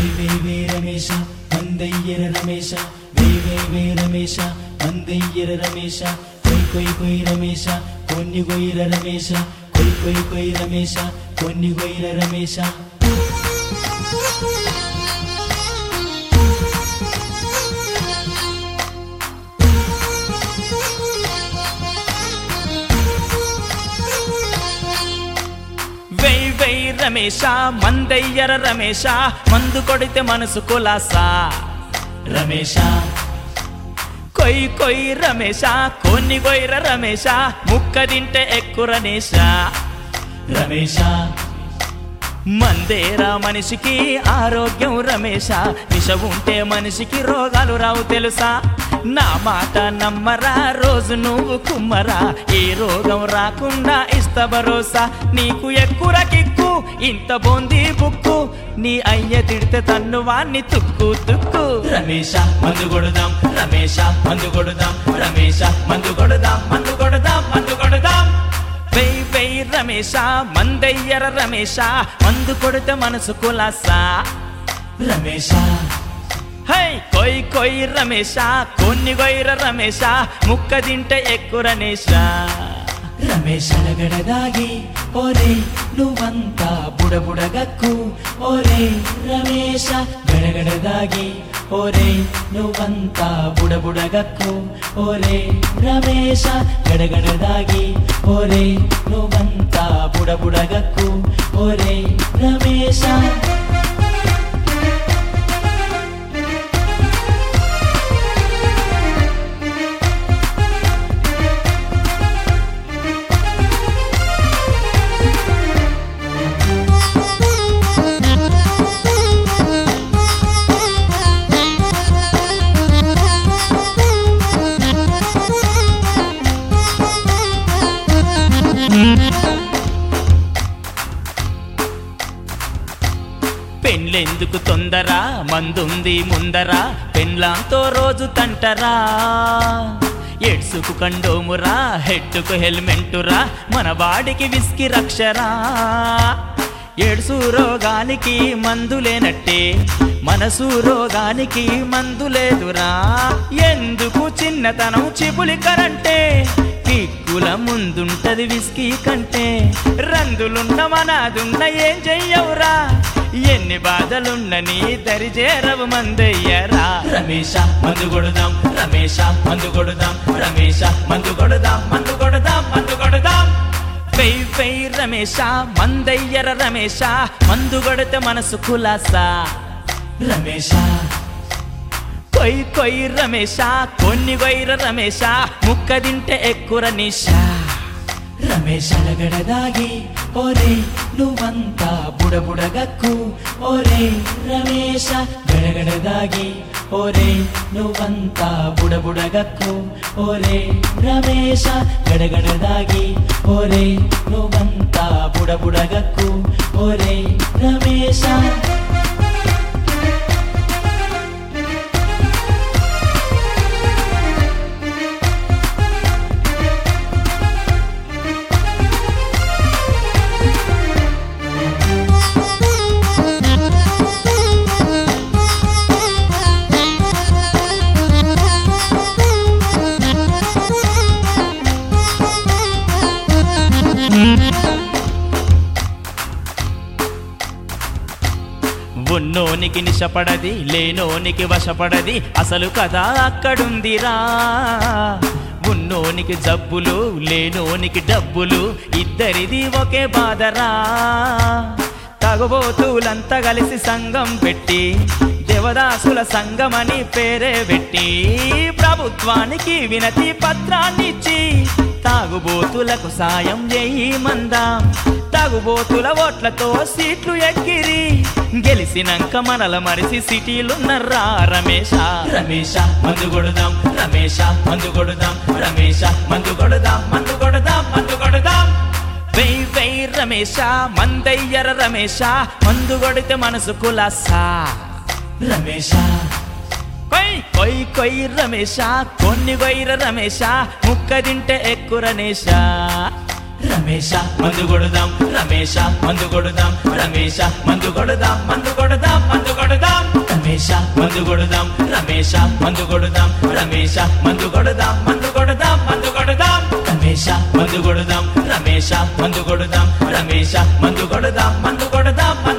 వే వే రమేశ మందయ్యర రమేశ వే వే వే రమేశ మందయ్యర రమేశ కొయ్ కొయ్ కొయ్ రమేశ కొన్ని కొయ్యర రమేశ కొయ్ కొయ్ కొయ్ రమేశ కొన్ని కొయ్యర రమేశ వెయ్ వెయ్ రమేశ మందయ్యర రమేశ మందు కొడితే మనసు కులాసా రమేశ కొయ్ కొయ్ రమేశ కొన్ని కొయ్యర రమేశ ముక్క తింటే ఎక్కువ రమేశ రమేశ మందేరా మనిషికి ఆరోగ్యం రమేశ విష ఉంటే మనిషికి రోగాలు రావు తెలుసా నా మాట నమ్మరా రోజు నువ్వు కుమ్మరా ఏ రోగం రాకుండా ఇస్త భరోసా నీకు ఎక్కువ కిక్కు ఇంత బోంది బుక్కు నీ అయ్య తిడితే తన్ను వాణ్ణి తుక్కు తుక్కు రమేశ మందు కొడదాం రమేశ మందు కొడదాం రమేశ మందు కొడదాం మందు కొడదాం మందు కొడదాం వెయ్ వెయ్ రమేశ మందయ్యర రమేశ మందు కొడితే మనసు కులాసా రమేశ హై కొయ్ కొయ్ రమేశ కొన్ని కొయ్యర రమేశ ముక్క తింటే ఎక్కువ రమేశ రమేశ గడదాగి ఓరే నువ్వంతా బుడబుడగక్కు ఓరే రమేశ గడగడదాగి ఓరే నువ్వంతా బుడబుడగక్కు ఓరే రమేశ గడగడదాగి ఓరే నువ్వంతా బుడబుడగక్కు ఓరే రమేశ పెళ్ళెందుకు తొందర మందుంది ముందర పెళ్ళాంతో రోజు తంటరా ఎడ్సుకు కండోమురా హెడ్డుకు హెల్మెట్టురా మన బాడికి విస్కి రక్షరా ఎడుసు రోగానికి మందు లేనట్టే మనసు రోగానికి మందు లేదురా ఎందుకు చిన్నతనం చిపులి కరంటే కిక్కుల ముందుంటది విస్కీ కంటే రందులున్న మనదున్న ఏం చెయ్యవురా ఎన్ని బాధలున్న నీ దరిజేరవు మందయ్యరా రమేశ మందు కొడదాం రమేశ మందు కొడదాం రమేశ మందు కొడదాం మందు కొడదాం మందు కొడదాం వెయ్ వెయ్ రమేశ మందయ్యర రమేశ మందు కొడితే మనసు కులాసా రమేశ కొయ్ కొయ్ రమేశ కొన్ని కొయ్యర రమేశ ముక్క తింటే ఎక్కువ నిష రమేశ గడదాగి ఓరే నువ్వంతా బుడబుడగక్కు ఓరే రమేశ గడగడదాగి ఓరే నువ్వంతా బుడబుడగక్కు ఓరే రమేశ గడగడదాగి ఓరే నువ్వంతా బుడబుడగక్కు ఓరే రమేశ ఉన్నోనికి నిషపడది లేనోనికి వశపడది అసలు కథ అక్కడుందిరా ఉన్నోనికి జబ్బులు లేనోనికి డబ్బులు ఇద్దరిది ఒకే బాధరా తగబోతులంతా కలిసి సంఘం పెట్టి దేవదాసుల సంఘమని పేరే పెట్టి ప్రభుత్వానికి వినతి పత్రాన్నిచ్చి తాగుబోతులకు సాయం చేయి మందాం తాగుబోతుల ఓట్లతో సీట్లు ఎక్కిరి గెలిసినాక మనల మరిసి సిటీలున్నర్రా రమేశ రమేశ మందు కొడదాం రమేశ మందు కొడదాం రమేశ మందు కొడదాం మందు కొడదాం మందు కొడదాం వెయ్ వెయ్ రమేశ మందయ్యర రమేశ మందు కొడితే మనసు కులాసా రమేశ కొయ్ కొయ్ కొయ్ రమేశ కొన్ని కొయ్యర రమేశ ముక్క తింటే ఎక్కువ రమేశ రమేశ మందు కొడదాం రమేశ మందు కొడదాం రమేశ మందు కొడదాం మందు కొడదాం మందు కొడదాం మందు కొడదాం రమేష మందు కొడదాం రమేష మందు కొడదాం మందు కొడదాం మందు కొడదాం రమేష మందు కొడదాం రమేష మందు కొడదాం రమేష మందు కొడదాం మందు కొడదాం మందు